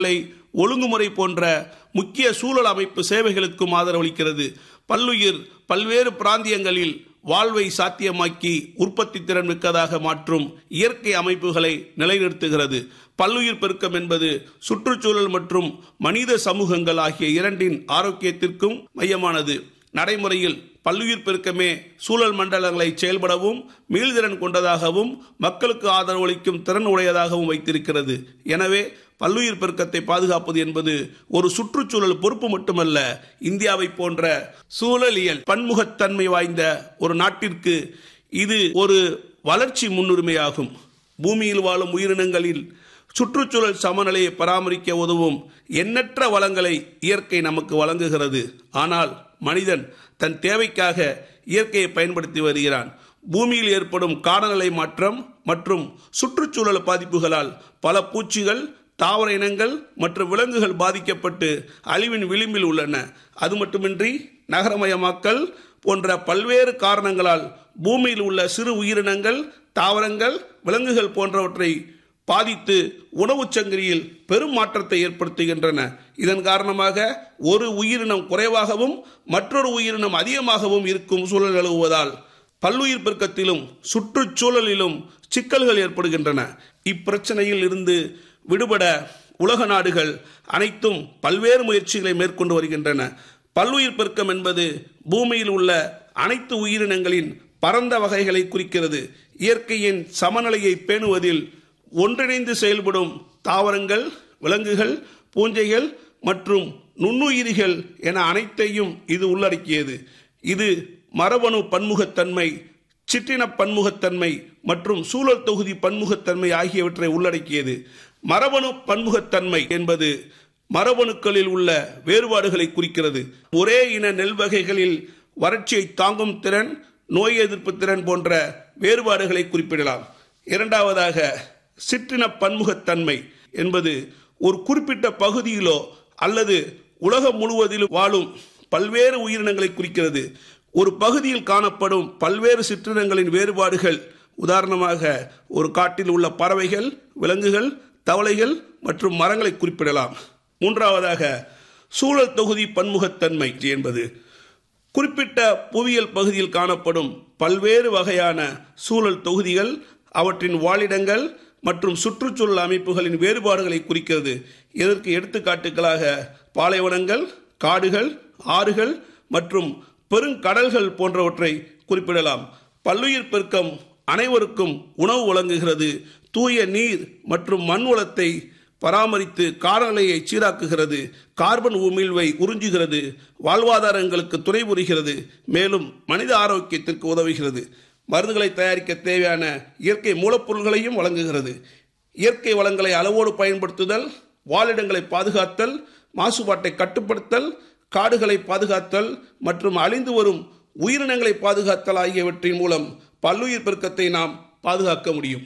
ஒழுங்குமுறை போன்ற முக்கிய சூழல் அமைப்பு சேவைகளுக்கும் ஆதரவளிக்கிறது பல்லுயிர் பல்வேறு பிராந்தியங்களில் வாழ்வை சாத்தியமாக்கி உற்பத்தி திறன் மிக்கதாக மாற்றும் இயற்கை அமைப்புகளை நிலைநிறுத்துகிறது பல்லுயிர் பெருக்கம் என்பது சுற்றுச்சூழல் மற்றும் மனித சமூகங்கள் ஆகிய இரண்டின் ஆரோக்கியத்திற்கும் மையமானது நடைமுறையில் பல்லுயிர் பெருக்கமே சூழல் மண்டலங்களை செயல்படவும் மீள்திறன் கொண்டதாகவும் மக்களுக்கு ஆதரவளிக்கும் திறன் உடையதாகவும் வைத்திருக்கிறது எனவே பல்லுயிர் பெருக்கத்தை பாதுகாப்பது என்பது ஒரு சுற்றுச்சூழல் பொறுப்பு மட்டுமல்ல இந்தியாவை போன்ற சூழலியல் பன்முகத்தன்மை வாய்ந்த ஒரு நாட்டிற்கு இது ஒரு வளர்ச்சி முன்னுரிமையாகும் பூமியில் வாழும் உயிரினங்களில் சுற்றுச்சூழல் சமநிலையை பராமரிக்க உதவும் எண்ணற்ற வளங்களை இயற்கை நமக்கு வழங்குகிறது ஆனால் மனிதன் தன் தேவைக்காக இயற்கையை பயன்படுத்தி வருகிறான் பூமியில் ஏற்படும் காலநிலை மாற்றம் மற்றும் சுற்றுச்சூழல் பாதிப்புகளால் பல பூச்சிகள் தாவர இனங்கள் மற்றும் விலங்குகள் பாதிக்கப்பட்டு அழிவின் விளிம்பில் உள்ளன அது மட்டுமின்றி நகரமயமாக்கல் போன்ற பல்வேறு காரணங்களால் பூமியில் உள்ள சிறு உயிரினங்கள் தாவரங்கள் விலங்குகள் போன்றவற்றை பாதித்து உணவுச் சங்கிலியில் பெரும் மாற்றத்தை ஏற்படுத்துகின்றன இதன் காரணமாக ஒரு உயிரினம் குறைவாகவும் மற்றொரு உயிரினம் அதிகமாகவும் இருக்கும் சூழல் நிலவுவதால் பல்லுயிர் பெருக்கத்திலும் சுற்றுச்சூழலிலும் சிக்கல்கள் ஏற்படுகின்றன இப்பிரச்சனையில் இருந்து விடுபட உலக நாடுகள் அனைத்தும் பல்வேறு முயற்சிகளை மேற்கொண்டு வருகின்றன பல்லுயிர் பெருக்கம் என்பது பூமியில் உள்ள அனைத்து உயிரினங்களின் பரந்த வகைகளை குறிக்கிறது இயற்கையின் சமநிலையை பேணுவதில் ஒன்றிணைந்து செயல்படும் தாவரங்கள் விலங்குகள் பூஞ்சைகள் மற்றும் நுண்ணுயிரிகள் என அனைத்தையும் இது உள்ளடக்கியது இது மரபணு பன்முகத்தன்மை சிற்றின பன்முகத்தன்மை மற்றும் சூழல் தொகுதி பன்முகத்தன்மை ஆகியவற்றை உள்ளடக்கியது மரபணு பன்முகத்தன்மை என்பது மரபணுக்களில் உள்ள வேறுபாடுகளை குறிக்கிறது ஒரே இன நெல் வகைகளில் வறட்சியை தாங்கும் திறன் நோய் எதிர்ப்பு திறன் போன்ற வேறுபாடுகளை குறிப்பிடலாம் இரண்டாவதாக சிற்றின பன்முகத்தன்மை என்பது ஒரு குறிப்பிட்ட பகுதியிலோ அல்லது உலகம் முழுவதிலும் வாழும் பல்வேறு உயிரினங்களை குறிக்கிறது ஒரு பகுதியில் காணப்படும் பல்வேறு சிற்றினங்களின் வேறுபாடுகள் உதாரணமாக ஒரு காட்டில் உள்ள பறவைகள் விலங்குகள் தவளைகள் மற்றும் மரங்களை குறிப்பிடலாம் மூன்றாவதாக சூழல் தொகுதி பன்முகத்தன்மை என்பது குறிப்பிட்ட புவியியல் பகுதியில் காணப்படும் பல்வேறு வகையான சூழல் தொகுதிகள் அவற்றின் வாழிடங்கள் மற்றும் சுற்றுச்சூழல் அமைப்புகளின் வேறுபாடுகளை குறிக்கிறது இதற்கு எடுத்துக்காட்டுகளாக பாலைவனங்கள் காடுகள் ஆறுகள் மற்றும் பெருங்கடல்கள் போன்றவற்றை குறிப்பிடலாம் பல்லுயிர் பெருக்கம் அனைவருக்கும் உணவு வழங்குகிறது தூய நீர் மற்றும் மண் வளத்தை பராமரித்து காலநிலையை சீராக்குகிறது கார்பன் உமிழ்வை உறிஞ்சுகிறது வாழ்வாதாரங்களுக்கு துணை புரிகிறது மேலும் மனித ஆரோக்கியத்திற்கு உதவுகிறது மருந்துகளை தயாரிக்க தேவையான இயற்கை மூலப்பொருள்களையும் வழங்குகிறது இயற்கை வளங்களை அளவோடு பயன்படுத்துதல் வாழிடங்களை பாதுகாத்தல் மாசுபாட்டை கட்டுப்படுத்தல் காடுகளை பாதுகாத்தல் மற்றும் அழிந்து வரும் உயிரினங்களை பாதுகாத்தல் ஆகியவற்றின் மூலம் பல்லுயிர் பெருக்கத்தை நாம் பாதுகாக்க முடியும்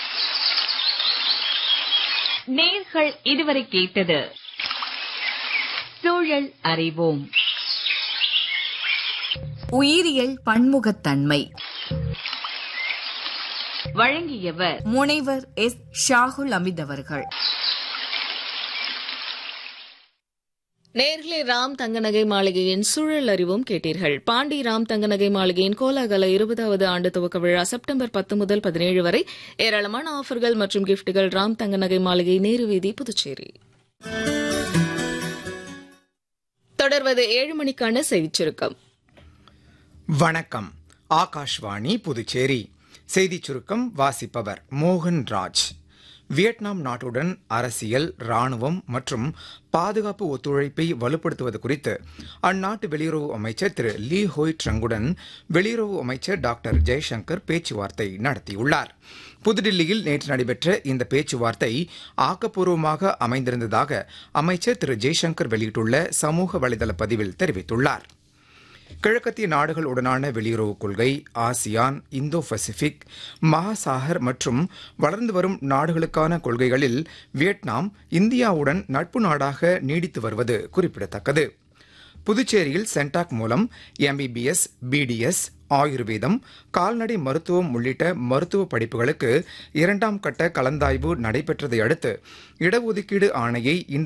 நேர்கள் இதுவரை கேட்டது சூழல் அறிவோம் உயிரியல் பன்முகத்தன்மை வழங்கியவர் முனைவர் எஸ் ஷாகுல் அமித் அவர்கள் நேர்களே ராம் தங்கநகை மாளிகையின் சூழல் அறிவும் கேட்டீர்கள் பாண்டி ராம் தங்கநகை மாளிகையின் கோலாகல இருபதாவது ஆண்டு துவக்க விழா செப்டம்பர் பத்து முதல் பதினேழு வரை ஏராளமான ஆஃபர்கள் மற்றும் கிஃப்ட்டுகள் ராம் தங்கநகை மாளிகை நேரு வீதி புதுச்சேரி தொடர்வது ஏழு மணிக்கான செய்திச் சுருக்கம் வணக்கம் ஆகாஷ்வாணி புதுச்சேரி செய்திச் சுருக்கம் வாசிப்பவர் மோகன் ராஜ் வியட்நாம் நாட்டுடன் அரசியல் ராணுவம் மற்றும் பாதுகாப்பு ஒத்துழைப்பை வலுப்படுத்துவது குறித்து அந்நாட்டு வெளியுறவு அமைச்சர் திரு லீ ஹோய் ட்ரங்குடன் வெளியுறவு அமைச்சர் டாக்டர் ஜெய்சங்கர் பேச்சுவார்த்தை நடத்தியுள்ளார் புதுடில்லியில் நேற்று நடைபெற்ற இந்த பேச்சுவார்த்தை ஆக்கப்பூர்வமாக அமைந்திருந்ததாக அமைச்சர் திரு ஜெய்சங்கர் வெளியிட்டுள்ள சமூக வலைதள பதிவில் தெரிவித்துள்ளார் கிழக்கத்திய நாடுகளுடனான வெளியுறவுக் கொள்கை ஆசியான் இந்தோ பசிபிக் மகாசாகர் மற்றும் வளர்ந்து வரும் நாடுகளுக்கான கொள்கைகளில் வியட்நாம் இந்தியாவுடன் நட்பு நாடாக நீடித்து வருவது குறிப்பிடத்தக்கது புதுச்சேரியில் சென்டாக் மூலம் எம்பிபிஎஸ் பிடிஎஸ் ஆயுர்வேதம் கால்நடை மருத்துவம் உள்ளிட்ட மருத்துவ படிப்புகளுக்கு இரண்டாம் கட்ட கலந்தாய்வு நடைபெற்றதை அடுத்து இடஒதுக்கீடு ஆணையை இன்று